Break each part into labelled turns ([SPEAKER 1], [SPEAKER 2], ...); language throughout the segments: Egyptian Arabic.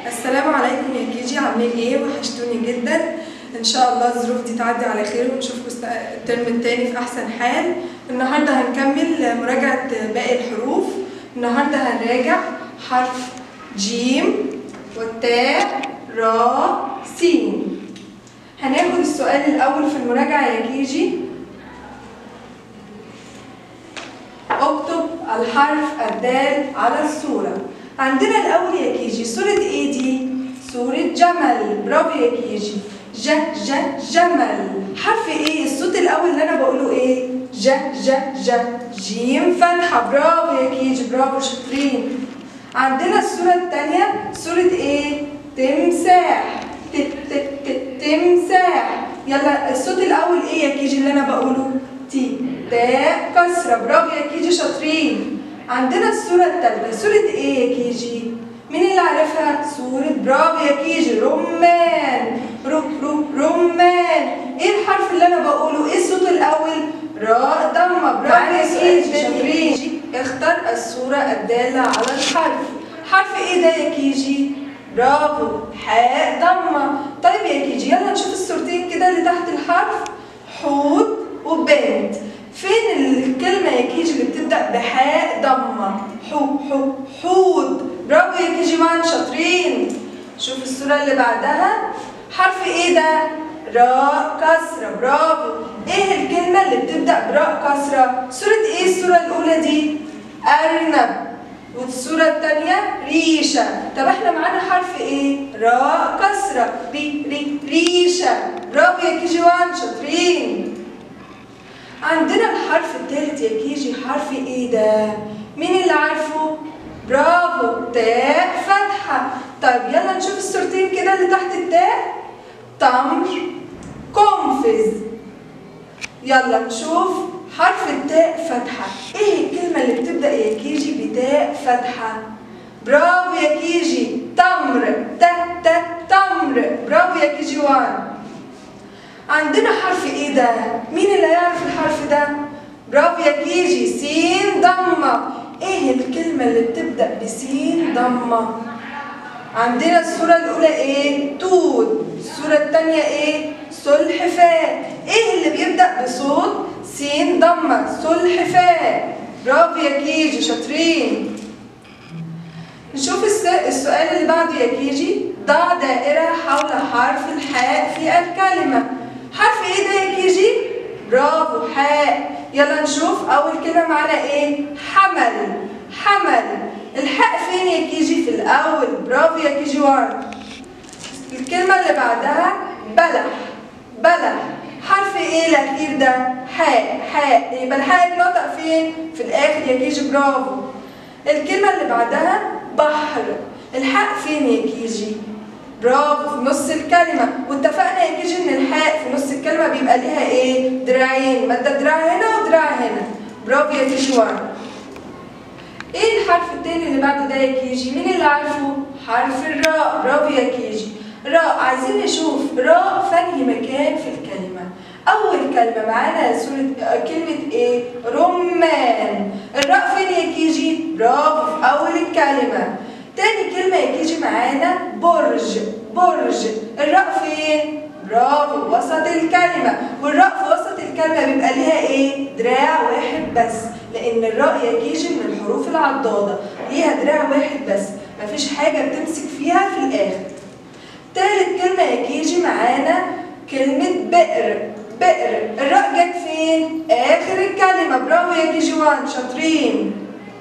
[SPEAKER 1] السلام عليكم يا كيجي عاملين ايه وحشتوني جدا ان شاء الله الظروف دي تعدي على خير ونشوفكم است- الترم التاني في احسن حال النهارده هنكمل مراجعه باقي الحروف النهارده هنراجع حرف جيم والتاء را سين هناخد السؤال الاول في المراجعه يا كيجي اكتب الحرف الدال على الصورة عندنا الأول يا كيجي صورة إيه دي؟ صورة جمل برافو يا كيجي ج ج جمل حرف إيه؟ الصوت الأول اللي أنا بقوله إيه؟ ج ج ج جيم فتحة برافو يا كيجي برافو شاطرين عندنا الصورة التانية صورة إيه؟ تمساح ت ت ت تمساح يلا الصوت الأول إيه يا كيجي اللي أنا بقوله؟ تي تاء كسرة برافو يا كيجي شاطرين عندنا الصورة التالتة صورة ايه يا كيجي؟ مين اللي عارفها؟ صورة برافو يا كيجي رمان رو رو رمان ايه الحرف اللي انا بقوله؟ ايه الصوت الأول؟ راء ضمة برافو يا كيجي شاطرين اختار الصورة الدالة على الحرف حرف ايه ده يا كيجي؟ برافو حاء ضمة طيب يا كيجي يلا نشوف الصورتين كده اللي تحت الحرف حوت وبنت فين الكلمة يا كيجي اللي بتبدأ بحاء ضمة حو حو حوت برافو يا كيجي وان شاطرين شوف الصورة اللي بعدها حرف ايه ده؟ راء كسرة برافو ايه الكلمة اللي بتبدأ براء كسرة؟ صورة ايه الصورة الأولى دي؟ أرنب والصورة التانية ريشة طب احنا معانا حرف ايه؟ راء كسرة ري ري ريشة برافو يا كيجي وان شاطرين عندنا الحرف الثالث يا كيجي حرف ايه ده؟ مين اللي عارفه؟ برافو تاء فتحة طيب يلا نشوف الصورتين كده اللي تحت التاء تمر قنفذ يلا نشوف حرف التاء فتحة ايه الكلمة اللي بتبدأ يا كيجي بتاء فتحة برافو يا كيجي تمر ت ت تمر برافو يا كيجي وان عندنا حرف ايه ده؟ مين اللي هيعرف الحرف ده؟ برافو يا كيجي سين ضمة ايه الكلمة اللي بتبدأ بسين ضمة؟ عندنا الصورة الأولى ايه؟ توت الصورة الثانية ايه؟ سلحفاة ايه اللي بيبدأ بصوت سين ضمة؟ سلحفاة برافو يا كيجي شاطرين نشوف الس- السؤال اللي بعده يا كيجي ضع دائرة حول حرف الحاء في الكلمة حرف ايه ده يا كيجي؟ برافو حاء يلا نشوف أول كلمة معانا ايه؟ حمل حمل الحاء فين يا كيجي؟ في الأول برافو يا كيجي وان الكلمة اللي بعدها بلح بلح حرف ايه الأخير ده؟ حاء حاء يبقى الحاء اتنطق فين؟ في الآخر يا كيجي برافو الكلمة اللي بعدها بحر الحاء فين يا كيجي؟ برافو في نص الكلمة واتفقنا يا كيجي ان الحاء في نص الكلمة بيبقى ليها ايه؟ دراعين مادة دراع هنا ودراع هنا برافو يا كيجي وان ايه الحرف التاني اللي بعد ده يا كيجي؟ مين اللي عارفه؟ حرف الراء برافو يا كيجي راء عايزين نشوف راء في أنهي مكان في الكلمة أول كلمة معانا سورة آه، كلمة إيه؟ رمان الراء فين يا كيجي؟ برافو في أول الكلمة تاني كلمة يا كيجي معانا برج برج الراء فين؟ برافو وسط الكلمة والراء في وسط الكلمة بيبقى ليها ايه؟ دراع واحد بس لأن الراء يا كيجي من الحروف العضادة ليها دراع واحد بس مفيش حاجة بتمسك فيها في الآخر تالت كلمة يا كيجي معانا كلمة بئر بئر الراء جت فين؟ آخر الكلمة برافو يا كيجي وان شاطرين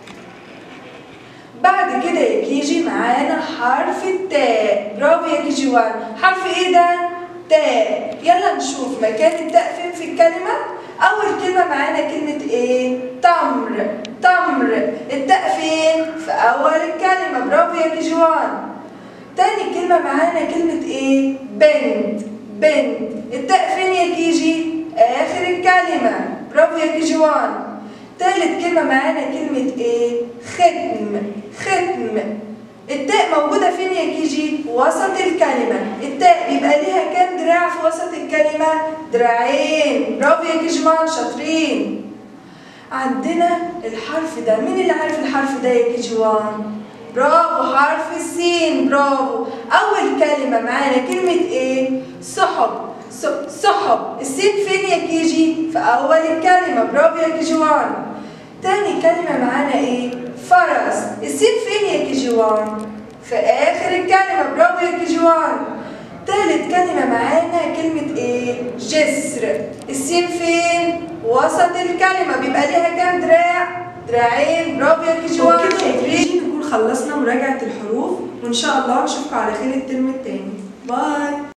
[SPEAKER 1] بعد كده يا كيجي معانا حرف التاء برافو يا كيجي وان حرف ايه ده؟ تاء يلا نشوف مكان التاء فين في الكلمة أول كلمة معانا كلمة ايه؟ تمر تمر التاء فين؟ في أول الكلمة برافو يا كيجي وان تاني كلمة معانا كلمة ايه؟ بنت بنت التاء فين يا كيجي؟ آخر الكلمة برافو يا كيجي وان تالت كلمة معانا كلمة ايه؟ ختم ختم التاء موجودة فين يا كيجي؟ وسط الكلمة التاء بيبقى ليها كام دراع في وسط الكلمة؟ دراعين برافو يا كيجي وان شاطرين عندنا الحرف ده مين اللي عارف الحرف ده يا كيجي وان؟ برافو حرف السين برافو اول كلمه معانا كلمه ايه سحب س- سحب السين فين يا كيجي في اول الكلمه برافو يا كيجي وان تاني كلمه معانا ايه فرس السين فين يا كيجي وان في اخر الكلمه برافو يا كيجي وان تالت كلمة معانا كلمة ايه؟ جسر السين فين؟ وسط الكلمة بيبقى ليها كام دراع؟ دراعين برافو يا كيجي وان
[SPEAKER 2] وكده يا كيجي نكون خلصنا مراجعة الحروف وإن شاء الله نشوفكم على خير الترم التاني باي